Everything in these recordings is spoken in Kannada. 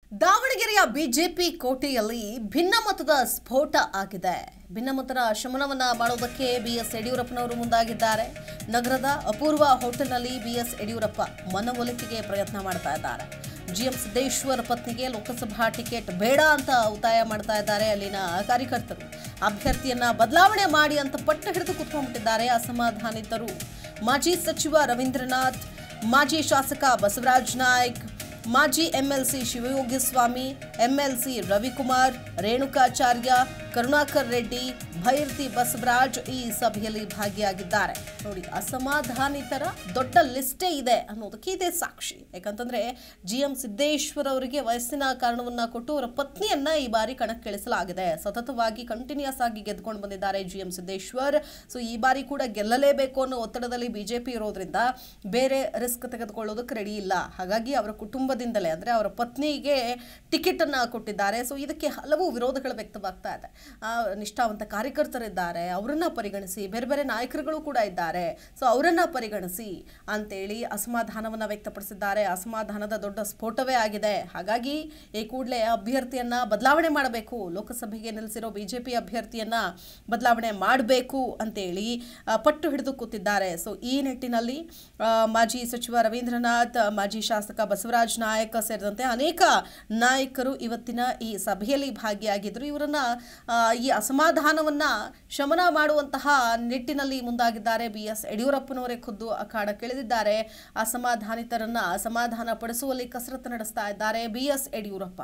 ದಾವಣಗೆರೆಯ ಬಿಜೆಪಿ ಕೋಟೆಯಲ್ಲಿ ಭಿನ್ನಮತದ ಸ್ಫೋಟ ಆಗಿದೆ ಭಿನ್ನಮತರ ಶಮನವನ್ನ ಮಾಡೋದಕ್ಕೆ ಬಿಎಸ್ ಯಡಿಯೂರಪ್ಪನವರು ಮುಂದಾಗಿದ್ದಾರೆ ನಗರದ ಅಪೂರ್ವ ಹೋಟೆಲ್ನಲ್ಲಿ ಬಿಎಸ್ ಯಡಿಯೂರಪ್ಪ ಮನವೊಲಿಕೆಗೆ ಪ್ರಯತ್ನ ಮಾಡ್ತಾ ಇದ್ದಾರೆ ಜಿಎಂ ಸಿದ್ದೇಶ್ವರ್ ಪತ್ನಿಗೆ ಲೋಕಸಭಾ ಟಿಕೆಟ್ ಬೇಡ ಅಂತ ಒತ್ತಾಯ ಮಾಡ್ತಾ ಇದ್ದಾರೆ ಅಲ್ಲಿನ ಕಾರ್ಯಕರ್ತರು ಅಭ್ಯರ್ಥಿಯನ್ನ ಬದಲಾವಣೆ ಮಾಡಿ ಅಂತ ಪಟ್ಟು ಹಿಡಿದು ಕುತ್ಕೊಂಡ್ಬಿಟ್ಟಿದ್ದಾರೆ ಅಸಮಾಧಾನಿತರು ಮಾಜಿ ಸಚಿವ ರವೀಂದ್ರನಾಥ್ ಮಾಜಿ ಶಾಸಕ ಬಸವರಾಜ್ ನಾಯ್ಕ್ ಮಾಜಿ ಎಂಎಲ್ಸಿ ಶಿವಯೋಗಿಸ್ವಾಮಿ ಎಂಎಲ್ಸಿ ರವಿಕುಮಾರ್ ರೇಣುಕಾಚಾರ್ಯ ಕರುಣಾಕರ್ ರೆಡ್ಡಿ ಭೈರತಿ ಬಸವರಾಜ್ ಈ ಸಭೆಯಲ್ಲಿ ಭಾಗಿಯಾಗಿದ್ದಾರೆ ನೋಡಿ ಅಸಮಾಧಾನಿತರ ದೊಡ್ಡ ಲಿಸ್ಟೇ ಇದೆ ಅನ್ನೋದಕ್ಕೆ ಇದೇ ಸಾಕ್ಷಿ ಯಾಕಂತಂದ್ರೆ ಜಿ ಎಂ ಸಿದ್ದೇಶ್ವರ್ ಅವರಿಗೆ ವಯಸ್ಸಿನ ಕಾರಣವನ್ನ ಕೊಟ್ಟು ಅವರ ಪತ್ನಿಯನ್ನ ಈ ಬಾರಿ ಕಣಕ್ಕಿಳಿಸಲಾಗಿದೆ ಸತತವಾಗಿ ಕಂಟಿನ್ಯೂಸ್ ಆಗಿ ಗೆದ್ಕೊಂಡು ಬಂದಿದ್ದಾರೆ ಜಿ ಎಂ ಸಿದ್ದೇಶ್ವರ್ ಸೊ ಈ ಬಾರಿ ಕೂಡ ಗೆಲ್ಲಲೇಬೇಕು ಅನ್ನೋ ಒತ್ತಡದಲ್ಲಿ ಬಿಜೆಪಿ ಇರೋದ್ರಿಂದ ಬೇರೆ ರಿಸ್ಕ್ ತೆಗೆದುಕೊಳ್ಳೋದಕ್ಕೆ ರೆಡಿ ಇಲ್ಲ ಹಾಗಾಗಿ ಅವರ ಕುಟುಂಬದಿಂದಲೇ ಅಂದ್ರೆ ಅವರ ಪತ್ನಿಗೆ ಟಿಕೆಟ್ ಅನ್ನ ಕೊಟ್ಟಿದ್ದಾರೆ ಸೊ ಇದಕ್ಕೆ ಹಲವು ವಿರೋಧಗಳು ವ್ಯಕ್ತವಾಗ್ತಾ ಇದೆ ಆ, ನಿಷ್ಠಾವಂತ ಕಾರ್ಯಕರ್ತರಿದ್ದಾರೆ ಅವರನ್ನ ಪರಿಗಣಿಸಿ ಬೇರೆ ಬೇರೆ ನಾಯಕರುಗಳು ಕೂಡ ಇದ್ದಾರೆ ಸೊ ಅವರನ್ನ ಪರಿಗಣಿಸಿ ಅಂತೇಳಿ ಅಸಮಾಧಾನವನ್ನ ವ್ಯಕ್ತಪಡಿಸಿದ್ದಾರೆ ಅಸಮಾಧಾನದ ದೊಡ್ಡ ಸ್ಫೋಟವೇ ಆಗಿದೆ ಹಾಗಾಗಿ ಈ ಕೂಡಲೇ ಅಭ್ಯರ್ಥಿಯನ್ನ ಬದಲಾವಣೆ ಮಾಡಬೇಕು ಲೋಕಸಭೆಗೆ ನಿಲ್ಲಿಸಿರೋ ಬಿಜೆಪಿ ಅಭ್ಯರ್ಥಿಯನ್ನ ಬದಲಾವಣೆ ಮಾಡಬೇಕು ಅಂತೇಳಿ ಆ, ಪಟ್ಟು ಹಿಡಿದು ಕೂತಿದ್ದಾರೆ ಸೊ ಈ ನಿಟ್ಟಿನಲ್ಲಿ ಆ, ಮಾಜಿ ಸಚಿವ ರವೀಂದ್ರನಾಥ್ ಮಾಜಿ ಶಾಸಕ ಬಸವರಾಜ್ ನಾಯಕ್ ಸೇರಿದಂತೆ ಅನೇಕ ನಾಯಕರು ಇವತ್ತಿನ ಈ ಸಭೆಯಲ್ಲಿ ಭಾಗಿಯಾಗಿದ್ದರು ಇವರನ್ನ ಆ, ಈ ಅಸಮಾಧಾನವನ್ನ ಶಮನ ಮಾಡುವಂತಹ ನಿಟ್ಟಿನಲ್ಲಿ ಮುಂದಾಗಿದ್ದಾರೆ ಬಿ ಎಸ್ ಯಡಿಯೂರಪ್ಪನವರೇ ಖುದ್ದು ಅಖಾಡಕ್ಕಿಳಿದಿದ್ದಾರೆ ಅಸಮಾಧಾನಿತರನ್ನ ಅಸಮಾಧಾನ ಪಡಿಸುವಲ್ಲಿ ಕಸರತ್ತು ನಡೆಸ್ತಾ ಇದ್ದಾರೆ ಬಿ ಎಸ್ ಯಡಿಯೂರಪ್ಪ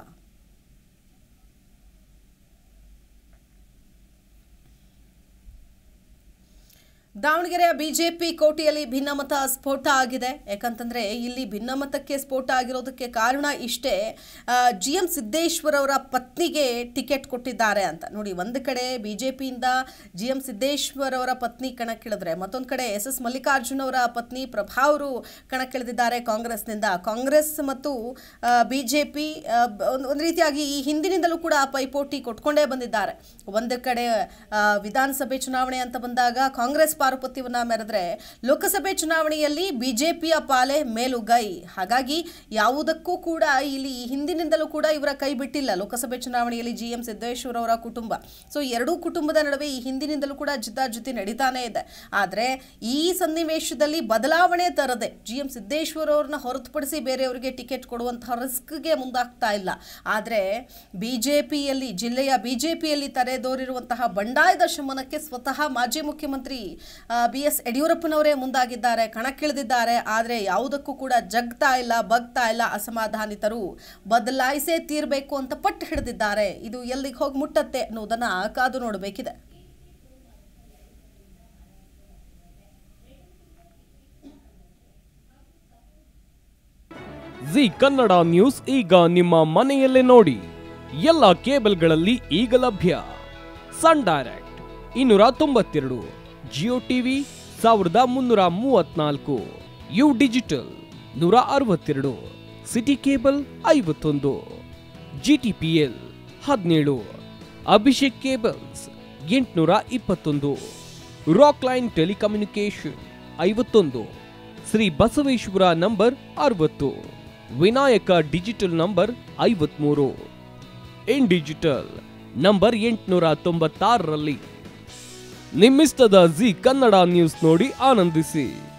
ದಾವಣಗೆರೆಯ ಬಿಜೆಪಿ ಕೋಟೆಯಲ್ಲಿ ಭಿನ್ನಮತ ಸ್ಫೋಟ ಆಗಿದೆ ಯಾಕಂತಂದ್ರೆ ಇಲ್ಲಿ ಭಿನ್ನಮತಕ್ಕೆ ಸ್ಫೋಟ ಆಗಿರೋದಕ್ಕೆ ಕಾರಣ ಇಷ್ಟೇ ಜಿ ಎಂ ಸಿದ್ದೇಶ್ವರ್ ಅವರ ಪತ್ನಿಗೆ ಟಿಕೆಟ್ ಕೊಟ್ಟಿದ್ದಾರೆ ಅಂತ ನೋಡಿ ಒಂದು ಕಡೆ ಬಿಜೆಪಿಯಿಂದ ಜಿ ಎಂ ಸಿದ್ದೇಶ್ವರ್ ಅವರ ಪತ್ನಿ ಕಣಕ್ಕಿಳಿದ್ರೆ ಮತ್ತೊಂದು ಕಡೆ ಎಸ್ ಎಸ್ ಮಲ್ಲಿಕಾರ್ಜುನ್ ಅವರ ಪತ್ನಿ ಪ್ರಭಾ ಅವರು ಕಣಕ್ಕಿಳಿದಿದ್ದಾರೆ ಕಾಂಗ್ರೆಸ್ನಿಂದ ಕಾಂಗ್ರೆಸ್ ಮತ್ತು ಬಿಜೆಪಿ ಒಂದು ಒಂದು ರೀತಿಯಾಗಿ ಈ ಹಿಂದಿನಿಂದಲೂ ಕೂಡ ಪೈಪೋಟಿ ಕೊಟ್ಕೊಂಡೇ ಬಂದಿದ್ದಾರೆ ಒಂದು ಕಡೆ ಆ, ವಿಧಾನಸಭೆ ಚುನಾವಣೆ ಅಂತ ಬಂದಾಗ ಕಾಂಗ್ರೆಸ್ ಪಾರುಪತ್ಯವನ್ನ ಮೆರೆದ್ರೆ ಲೋಕಸಭೆ ಚುನಾವಣೆಯಲ್ಲಿ ಬಿಜೆಪಿಯ ಪಾಲೆ ಮೇಲುಗೈ ಹಾಗಾಗಿ ಯಾವುದಕ್ಕೂ ಕೂಡ ಇಲ್ಲಿ ಈ ಹಿಂದಿನಿಂದಲೂ ಕೂಡ ಇವರ ಕೈ ಬಿಟ್ಟಿಲ್ಲ ಲೋಕಸಭೆ ಚುನಾವಣೆಯಲ್ಲಿ ಜಿ ಎಂ ಸಿದ್ದೇಶ್ವರ ಅವರ ಕುಟುಂಬ ಸೊ ಎರಡೂ ಕುಟುಂಬದ ನಡುವೆ ಈ ಹಿಂದಿನಿಂದಲೂ ಕೂಡ ಜಿದ್ದಾಜಿದ್ದಿ ನಡೀತಾನೆ ಇದೆ ಆದರೆ ಈ ಸನ್ನಿವೇಶದಲ್ಲಿ ಬದಲಾವಣೆ ತರದೆ ಜಿ ಎಂ ಸಿದ್ದೇಶ್ವರ ಅವ್ರನ್ನ ಹೊರತುಪಡಿಸಿ ಬೇರೆಯವರಿಗೆ ಟಿಕೆಟ್ ಕೊಡುವಂತಹ ರಿಸ್ಕ್ಗೆ ಮುಂದಾಗ್ತಾ ಇಲ್ಲ ಆದರೆ ಬಿಜೆಪಿಯಲ್ಲಿ ಜಿಲ್ಲೆಯ ಬಿಜೆಪಿಯಲ್ಲಿ ತಲೆದೋರಿರುವಂತಹ ಬಂಡಾಯದ ಶಮನಕ್ಕೆ ಸ್ವತಃ ಮಾಜಿ ಮುಖ್ಯಮಂತ್ರಿ ಬಿ ಎಸ್ ಯಡಿಯೂರಪ್ಪನವರೇ ಮುಂದಾಗಿದ್ದಾರೆ ಕಣಕ್ಕಿಳಿದಿದ್ದಾರೆ ಆದರೆ ಯಾವುದಕ್ಕೂ ಕೂಡ ಜಗ್ತಾ ಇಲ್ಲ ಬಗ್ತಾ ಇಲ್ಲ ಅಸಮಾಧಾನಿತರು ಬದಲಾಯಿಸೇ ತೀರಬೇಕು ಅಂತ ಪಟ್ಟು ಹಿಡಿದಿದ್ದಾರೆ ಇದು ಎಲ್ಲಿಗೆ ಹೋಗಿ ಮುಟ್ಟತ್ತೆ ಅನ್ನೋದನ್ನ ಕಾದು ನೋಡಬೇಕಿದೆ ಜಿ ಕನ್ನಡ ನ್ಯೂಸ್ ಈಗ ನಿಮ್ಮ ಮನೆಯಲ್ಲೇ ನೋಡಿ ಎಲ್ಲ ಕೇಬಲ್ಗಳಲ್ಲಿ ಈಗ ಲಭ್ಯ ಸನ್ ಡೈರೆಕ್ಟ್ ಇನ್ನೂರ ತೊಂಬತ್ತೆರಡು ಜಿಯೋ ಟಿವಿ ಸಾವಿರದ ಮುನ್ನೂರ ಮೂವತ್ನಾಲ್ಕು ಯು ಡಿಜಿಟಲ್ ನೂರ ಅರವತ್ತೆರಡು ಸಿಟಿ ಕೇಬಲ್ ಐವತ್ತೊಂದು ಜಿ ಟಿ ಪಿ ಎಲ್ ಹದಿನೇಳು ಅಭಿಷೇಕ್ ಕೇಬಲ್ಸ್ ಎಂಟುನೂರ ಇಪ್ಪತ್ತೊಂದು ರಾಕ್ ಲೈನ್ ಟೆಲಿಕಮ್ಯುನಿಕೇಶನ್ ಐವತ್ತೊಂದು ಶ್ರೀ ಬಸವೇಶ್ವರ ನಂಬರ್ ಅರವತ್ತು ವಿನಾಯಕ ಡಿಜಿಟಲ್ ನಂಬರ್ ಐವತ್ಮೂರು ಇನ್ ಡಿಜಿಟಲ್ ನಂಬರ್ ಎಂಟುನೂರ ತೊಂಬತ್ತಾರರಲ್ಲಿ ನಿಮ್ಮಿಸ್ತದ ಜಿ ಕನ್ನಡ ನ್ಯೂಸ್ ನೋಡಿ ಆನಂದಿಸಿ